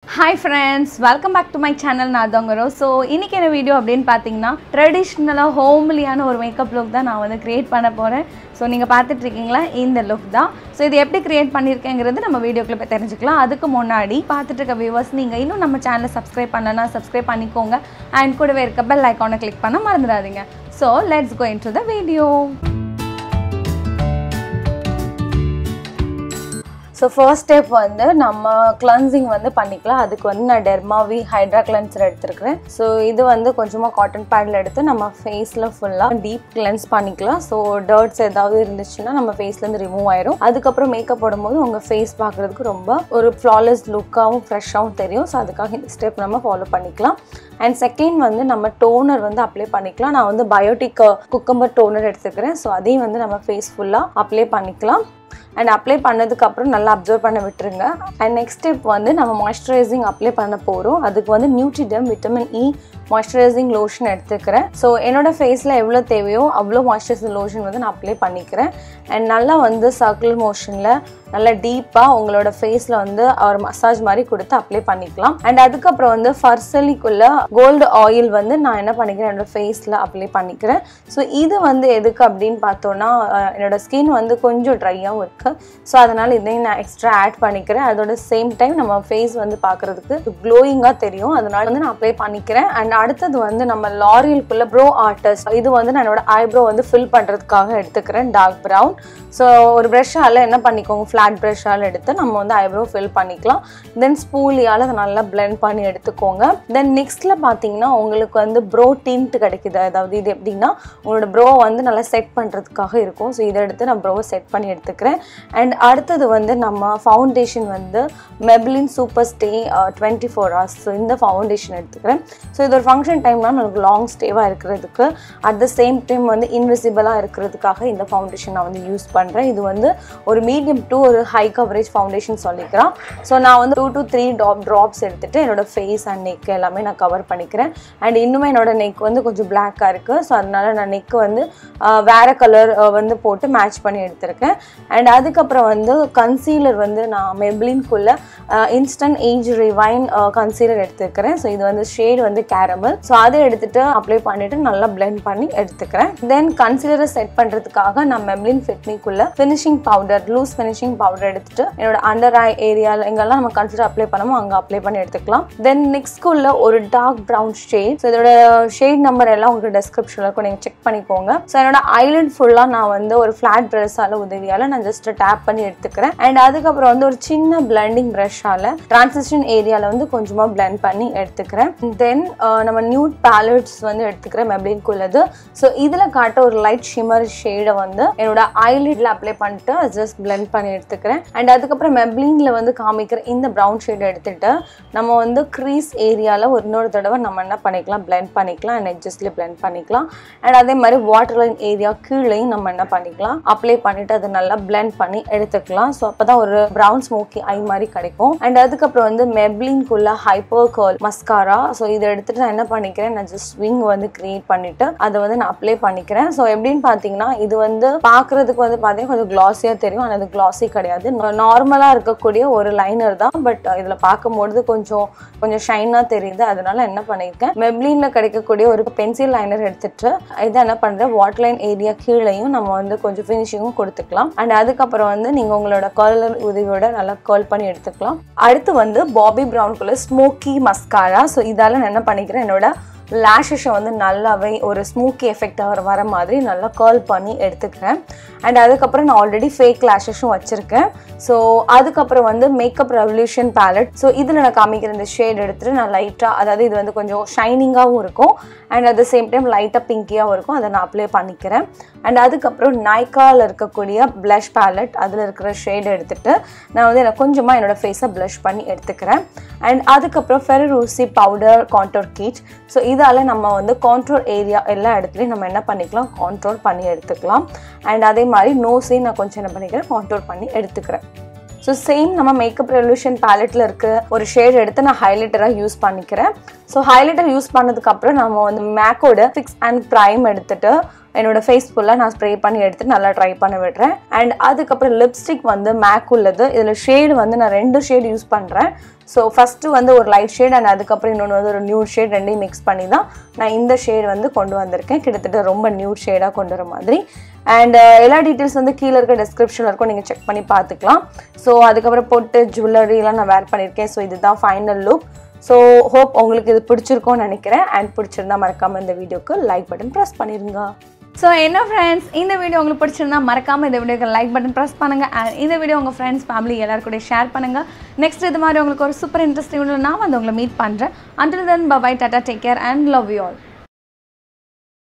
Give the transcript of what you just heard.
hi friends welcome back to my channel நான் தங்கரோ so இன்றைக்கி என்ன வீடியோ அப்படின்னு பார்த்தீங்கன்னா ட்ரெடிஷ்னலாக ஹோம்லியான ஒரு மேக்கப் லுக் தான் நான் வந்து க்ரியேட் பண்ண போகிறேன் ஸோ நீங்கள் பார்த்துட்டு இருக்கீங்களா இந்த லுக் தான் ஸோ இது எப்படி க்ரியேட் பண்ணியிருக்கேங்கிறது நம்ம வீடியோக்குள்ள போய் தெரிஞ்சுக்கலாம் அதுக்கு முன்னாடி பார்த்துட்டு இருக்க வியூவர்ஸ் நீங்கள் இன்னும் நம்ம சேனலை சப்ஸ்கிரைப் பண்ணலன்னா சப்ஸ்கிரைப் பண்ணிக்கோங்க அண்ட் கூடவே இருக்க பெல் ஐக்கானை கிளிக் பண்ண மறந்துடாதீங்க so let's go into the video so first step வந்து நம்ம கிளன்சிங் வந்து பண்ணிக்கலாம் அதுக்கு வந்து நான் டெர்மாவி ஹைட்ரா கிளென்சர் எடுத்துருக்கிறேன் ஸோ இது வந்து கொஞ்சமாக காட்டன் பேடில் எடுத்து நம்ம ஃபேஸில் ஃபுல்லாக டீப் கிளென்ஸ் பண்ணிக்கலாம் ஸோ டர்ட்ஸ் ஏதாவது இருந்துச்சுன்னா நம்ம ஃபேஸ்லேருந்து ரிமூவ் ஆயிரும் அதுக்கப்புறம் மேக்கப் போடும்போது உங்கள் ஃபேஸ் பார்க்குறதுக்கு ரொம்ப ஒரு ஃப்ளாலெஸ் லுக்காகவும் ஃப்ரெஷ்ஷாகவும் தெரியும் ஸோ அதுக்காக இந்த ஸ்டெப் நம்ம ஃபாலோ பண்ணிக்கலாம் அண்ட் செகண்ட் வந்து நம்ம டோனர் வந்து அப்ளை பண்ணிக்கலாம் நான் வந்து பயோட்டிக் குக்கம்பர் டோனர் எடுத்துக்கிறேன் ஸோ அதையும் வந்து நம்ம ஃபேஸ் ஃபுல்லாக அப்ளை பண்ணிக்கலாம் அண்ட் அப்ளை பண்ணதுக்கு அப்புறம் நல்லா அப்சர்வ் பண்ண விட்டுருங்க அண்ட் நெக்ஸ்ட் ஸ்டெப் வந்து நம்ம மாய்ஸ்சரைசிங் அப்ளை பண்ண போகிறோம் அதுக்கு வந்து Nutriderm vitamin E moisturising lotion எடுத்துக்கிறேன் ஸோ என்னோட ஃபேஸில் எவ்வளோ தேவையோ அவ்வளோ மாய்ஸ்சரைசிங் லோஷன் வந்து நான் அப்ளை பண்ணிக்கிறேன் அண்ட் நல்லா வந்து சர்க்கிள் மோஷனில் நல்லா டீப்பாக உங்களோட ஃபேஸில் வந்து ஒரு மசாஜ் மாதிரி கொடுத்து அப்ளை பண்ணிக்கலாம் அண்ட் அதுக்கப்புறம் வந்து ஃபர்சலிக்குள்ள கோல்டு ஆயில் வந்து நான் என்ன பண்ணிக்கிறேன் என்னோட ஃபேஸில் அப்ளை பண்ணிக்கிறேன் ஸோ இது வந்து எதுக்கு அப்படின்னு பார்த்தோன்னா அஹ், என்னோட ஸ்கின் வந்து கொஞ்சம் ட்ரையாகவும் இருக்குது ஸோ அதனால் இதையும் நான் எக்ஸ்ட்ரா ஆட் பண்ணிக்கிறேன் அதோட சேம் டைம் நம்ம ஃபேஸ் வந்து பார்க்குறதுக்கு க்ளோயிங்காக தெரியும் அதனால வந்து நான் அப்ளை பண்ணிக்கிறேன் அண்ட் அடுத்தது வந்து நம்ம லாரியலுக்குள்ள ப்ரோ ஆர்டிஸ்ட் இது வந்து நான் என்னோட ஐப்ரோ வந்து ஃபில் பண்ணுறதுக்காக எடுத்துக்கிறேன் டார்க் ப்ரௌன் ஸோ ஒரு ப்ரஷ்ஷால் என்ன பண்ணிக்கோங்க ஃப்ளாட் ப்ரஷ்ஷால் எடுத்து நம்ம வந்து ஐப்ரோ ஃபில் பண்ணிக்கலாம் தென் ஸ்பூலியால் அதை நல்லா blend பண்ணி எடுத்துக்கோங்க தென் நெக்ஸ்ட்டில் பார்த்தீங்கன்னா உங்களுக்கு வந்து ப்ரோ டிண்ட் கிடைக்குது அதாவது இது எப்படின்னா உங்களோட ப்ரோ வந்து நல்லா செட் பண்ணுறதுக்காக இருக்கும் ஸோ இதை எடுத்து நான் ப்ரோவை செட் பண்ணி எடுத்துக்கிறேன் அண்ட் அடுத்தது வந்து நம்ம ஃபவுண்டேஷன் வந்து Maybelline super stay twenty four hours so இந்த ஃபவுண்டேஷன் எடுத்துக்கிறேன் ஸோ இது ஒரு ஃபங்க்ஷன் டைம்லாம் நமக்கு லாங் ஸ்டேவாக இருக்கிறதுக்கு அட் த சேம் டைம் வந்து இன்விசிபிளாக இருக்கிறதுக்காக இந்த ஃபவுண்டேஷன் நான் வந்து யூஸ் பண்ணுறேன் இது வந்து ஒரு மீடியம் டு ஒரு ஹை கவரேஜ் ஃபவுண்டேஷன் சொல்லிக்கிறேன் ஸோ நான் வந்து two to three top drops எடுத்துட்டு என்னோட ஃபேஸ் அண்ட் நெக் எல்லாமே நான் கவர் பண்ணிக்கிறேன் அண்ட் இன்னுமே என்னோட நெக் வந்து கொஞ்சம் பிளாக்காக இருக்குது ஸோ அதனால நான் நெக் வந்து ஆஹ், வேற கலர் வந்து போட்டு மேட்ச் பண்ணி எடுத்திருக்கேன் அண்ட் அதுக்கப்புறம் வந்து கன்சீலர் வந்து நான் மெப்ளின்குள்ள இன்ஸ்டன்ட் ஏஜ் ரிவைன் கன்சீலர் எடுத்துக்கிறேன் ஸோ இது வந்து ஷேட் வந்து கேரமல் ஸோ அதை எடுத்துட்டு அப்ளை பண்ணிட்டு நல்லா blend பண்ணி எடுத்துக்கிறேன் தென் கன்சீலரை செட் பண்ணுறதுக்காக நான் மெப்ளின் ஃபிட்மிக்குள்ள finishing powder loose finishing powder எடுத்துட்டு என்னோட அண்டர் ஐ ஏரியாவில் எங்கெல்லாம் நம்ம கன்சீலர் அப்ளை பண்ணமோ அங்கே அப்ளை பண்ணி எடுத்துக்கலாம் தென் நெக்ஸ்ட்குள்ள ஒரு டார்க் ப்ரௌன் ஷேட் ஸோ இதோட ஷேட் நம்பர் எல்லாம் உங்களுக்கு டெஸ்கிரிப்ஷனில் இருக்கும் நீங்கள் செக் பண்ணிக்கோங்க ஸோ என்னோட ஐலண்ட் ஃபுல்லாக நான் வந்து ஒரு ஃப்ளாட் ப்ரெஷ்ஷால உதவியால் நான் ஜஸ்ட் டேப் பண்ணி எடுத்துக்கிறேன் அண்ட் அதுக்கப்புறம் வந்து ஒரு சின்ன பிளண்டிங் ப்ரஷ்ஷால டிரான்சிஷன் ஏரியாவில் வந்து கொஞ்சமாக blend பண்ணி எடுத்துக்கிறேன் தென் நம்ம நியூட் பேலட்ஸ் வந்து எடுத்துக்கிறேன் மெப்ளின்குள்ளது ஸோ இதில் காட்ட ஒரு லைட் ஷிமர் ஷேடை வந்து என்னோட ஐலிட்ல அப்ளை பண்ணிட்டு ஜஸ்ட் blend பண்ணி எடுத்துக்கிறேன் அண்ட் அதுக்கப்புறம் மெப்ளின்ல வந்து காமிக்கிற இந்த ப்ரௌன் ஷேட் எடுத்துட்டு நம்ம வந்து க்ரீஸ் ஏரியாவில் ஒரு இன்னொரு தடவை நம்ம என்ன பண்ணிக்கலாம் blend பண்ணிக்கலாம் அண்ட் எட்ஜஸ்ட்லேயே blend பண்ணிக்கலாம் அண்ட் அதே மாதிரி வாட்டர் லைன் ஏரியா கீழேயும் நம்ம என்ன பண்ணிக்கலாம் அப்ளை பண்ணிட்டு அதை நல்லா blend பண்ணி எடுத்துக்கலாம் ஸோ அப்பதான் ஒரு ப்ரௌன் ஸ்மோக்கி ஐ மாதிரி கிடைக்கும் அண்ட் அதுக்கப்புறம் வந்து மெப்ளின்குள்ள ஹைப்பர் கர்ல் மஸ்காரா ஸோ இதை எடுத்துட்டு நான் என்ன பண்ணிக்கிறேன் நான் ஜஸ்ட் விங் வந்து கிரியேட் பண்ணிட்டு அதை வந்து நான் அப்ளை பண்ணிக்கிறேன் ஸோ எப்படின்னு பார்த்தீங்கன்னா இது வந்து பார்க்கறதுக்கு வந்து பார்த்தீங்கன்னா கொஞ்சம் கிளாஸியாக தெரியும் ஆனால் அது கிளாஸி கிடையாது நார்மலாக இருக்கக்கூடிய ஒரு லைனர் தான் பட் இதில் பார்க்கும்பொழுது கொஞ்சம் கொஞ்சம் ஷைனாக தெரியுது அதனால என்ன பண்ணியிருக்கேன் மெப்ளினில் கிடைக்கக்கூடிய ஒரு பென்சில் லைனர் எடுத்துட்டு இதை என்ன பண்ணுறேன் வாட்டர் லைன் ஏரியா கீழேயும் நம்ம வந்து கொஞ்சம் ஃபினிஷிங்கும் கொடுத்துக்கலாம் அண்ட் அதுக்கப்புறம் வந்து நீங்கள் உங்களோட கலர் உதவியோட நல்லா கேர்ள் பண்ணி எடுத்துக்கலாம் அடுத்து வந்து பாபி ப்ரௌன்குள்ள ஸ்மோக்கி மஸ்காரா ஸோ இதால நான் என்ன பண்ணிக்கிறேன் என்னோட லேஷஸை வந்து நல்லாவே ஒரு ஸ்மூக்கி எஃபெக்ட் வர வர மாதிரி நல்லா கேர்ள் பண்ணி எடுத்துக்கிறேன் அண்ட் அதுக்கப்புறம் நான் ஆல்ரெடி ஃபேக் லேஷஸும் வச்சுருக்கேன் ஸோ அதுக்கப்புறம் வந்து மேக்கப் ரெவல்யூஷன் பேலட் ஸோ இதில் நான் காமிக்கிற இந்த ஷேட் எடுத்துட்டு நான் லைட்டாக அதாவது இது வந்து கொஞ்சம் ஷைனிங்காகவும் இருக்கும் and at the same time லைட்டாக பிங்கியாகவும் இருக்கும் அதை நான் அப்ளை பண்ணிக்கிறேன் அண்ட் அதுக்கப்புறம் நைக்காவில் இருக்கக்கூடிய ப்ளஷ் பேலட் அதில் இருக்கிற ஷேட் எடுத்துட்டு நான் வந்து எனக்கு கொஞ்சமாக என்னோட ஃபேஸை ப்ளஷ் பண்ணி எடுத்துக்கிறேன் அண்ட் அதுக்கப்புறம் ஃபெரூசி பவுடர் கான்டோர் கீச் ஸோ இதால் நம்ம வந்து கான்ட்ரோல் ஏரியா எல்லா இடத்துலையும் நம்ம என்ன பண்ணிக்கலாம் கான்ட்ரோல் பண்ணி எடுத்துக்கலாம் அண்ட் அதே மாதிரி நோஸையும் நான் கொஞ்சம் என்ன பண்ணிக்கிறேன் கான்ட்ரோல் பண்ணி எடுத்துக்கிறேன் ஸோ சேம் நம்ம மேக்கப் ரெவல்யூஷன் பேலட்டில் இருக்க ஒரு ஷேட் எடுத்து நான் ஹைலைட்டராக யூஸ் பண்ணிக்கிறேன் ஸோ ஹைலைட்டர் யூஸ் பண்ணதுக்கப்புறம் நம்ம வந்து மேக்கோட ஃபிக்ஸ் அண்ட் ப்ரைம் எடுத்துட்டு என்னோட ஃபேஸ் ஃபுல்லாக நான் ஸ்ப்ரே பண்ணி எடுத்து நல்லா ட்ரை பண்ண விடுறேன் அண்ட் அதுக்கப்புறம் லிப்ஸ்டிக் வந்து மேக் உள்ளது இதில் ஷேடு வந்து நான் ரெண்டு ஷேடு யூஸ் பண்ணுறேன் ஸோ ஃபஸ்ட்டு வந்து ஒரு லைட் ஷேட் அண்ட் அதுக்கப்புறம் இன்னொன்று வந்து ஒரு நியூ ஷேட் ரெண்டையும் மிக்ஸ் பண்ணி தான் நான் இந்த ஷேட் வந்து கொண்டு வந்திருக்கேன் கிட்டத்தட்ட ரொம்ப நியூ ஷேடாக கொண்டு வர மாதிரி அண்ட் எல்லா டீட்டெயில்ஸ் வந்து கீழே இருக்க டிஸ்கிரிப்ஷனில் இருக்கும் நீங்கள் செக் பண்ணி பார்த்துக்கலாம் ஸோ அதுக்கப்புறம் பொட்டு ஜுவல்லரிலாம் நான் வேர் பண்ணியிருக்கேன் ஸோ இதுதான் ஃபைனல் லுக் ஸோ ஹோப் உங்களுக்கு இது பிடிச்சிருக்கும்னு நினைக்கிறேன் அண்ட் பிடிச்சிருந்தா மறக்காமல் இந்த வீடியோக்கு லைக் பட்டன் ப்ரெஸ் பண்ணிடுங்க ஸோ என்ன ஃப்ரெண்ட்ஸ் இந்த வீடியோ உங்களுக்கு பிடிச்சிருந்தா மறக்காமல் இந்த வீடியோக்கு லைக் பட்டன் ப்ரெஸ் பண்ணுங்கள் அண்ட் இந்த வீடியோ உங்கள் ஃப்ரெண்ட்ஸ் ஃபேமிலி எல்லாரும் கூட ஷேர் பண்ணுங்கள் நெக்ஸ்ட் இது மாதிரி உங்களுக்கு ஒரு சூப்பர் இன்ட்ரெஸ்டிங் வீடியோ நான் வந்து உங்களை மீட் பண்ணுறேன் until then bye bye tata take care and love you all